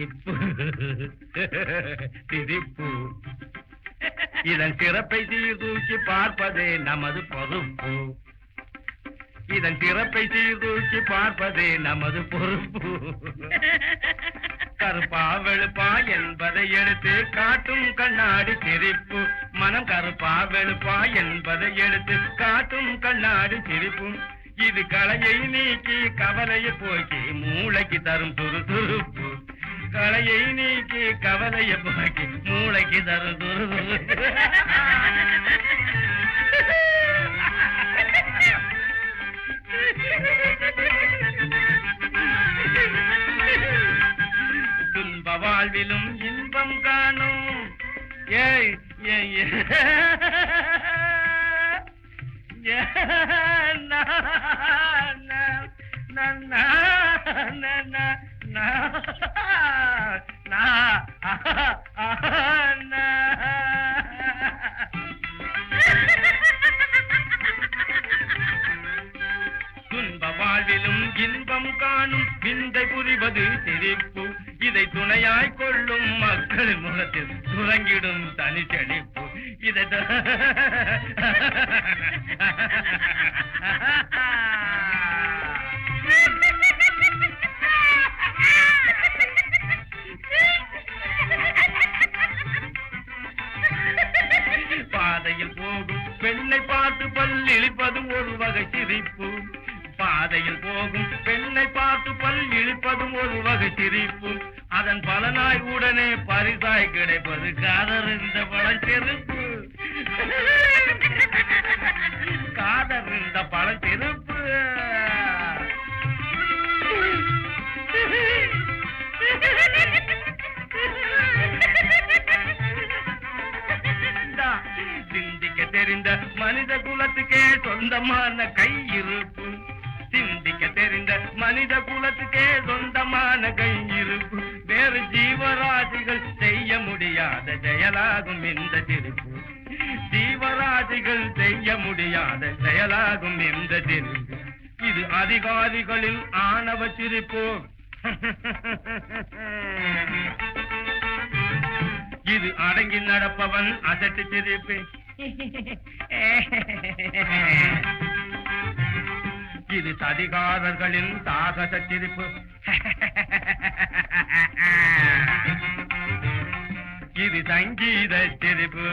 சிரிப்பு சிரிப்பு இதன் சிறப்பை சீர்தூக்கி பார்ப்பதே நமது பொறுப்பு இதன் சிறப்பை சீர்தூக்கி பார்ப்பதே நமது பொறுப்பு கருப்பா வெளுப்பா என்பதை எடுத்து காட்டும் கண்ணாடி சிரிப்பு மனம் கருப்பா வெளுப்பா என்பதை எடுத்து காட்டும் கண்ணாடி சிரிப்பும் இது கலையை நீக்கி கவலையை போக்கி மூளைக்கு தரும் துருதுருப்பு கலையை நீக்கி கவலையை போக்கி மூளைக்கு தரும் துன்ப வாழ்விலும் இன்பம் காணும் ஏய் ஏய், ஏய். ஏய், நா, நா, நா, நா, நா, நா, நா, நா, ஆஹா, ஆஹா, நா. துன்ப வாழ்விலும் இன்பம் காணும் விந்தை புரிவது சிரிப்பு இதை துணையாய் கொள்ளும் மக்களின் முகத்தில் துறங்கிடும் தனி செழிப்பு இதை த- பாதையில் போகும் பெண்ணை பார்த்து பல்லிழிப்பதும் ஒரு வகை சிரிப்பு பாதையில் போகும் பெண்ணை பார்த்து பல் இழிப்பதும் ஒரு வகை சிரிப்பு அதன் பலனாய் உடனே பரிசாய் கிடைப்பது காதர் இந்த பழச்செருப்பு காதர் இந்த பழச்செருப்பு இந்தா, சிந்திக்க தெரிந்த மனித குலத்துக்கே சொந்தமான கை இருப்பு சிந்திக்க தெரிந்த மனித குலத்துக்கே சொந்தமான கை இருப்பு வேறு ஜீவராசிகள் செய்ய முடியாத செயலாகும் இந்த சிரிப்பு ஜீவராசிகள் செய்ய முடியாத செயலாகும் இந்த சிரிப்பு இது அதிகாரிகளின் ஆணவ சிரிப்பு இது அடங்கி நடப்பவன் அசட்டு சிரிப்பு இது சதிகாரர்களின் சாகச சிரிப்பு இது சங்கீத சிரிப்பு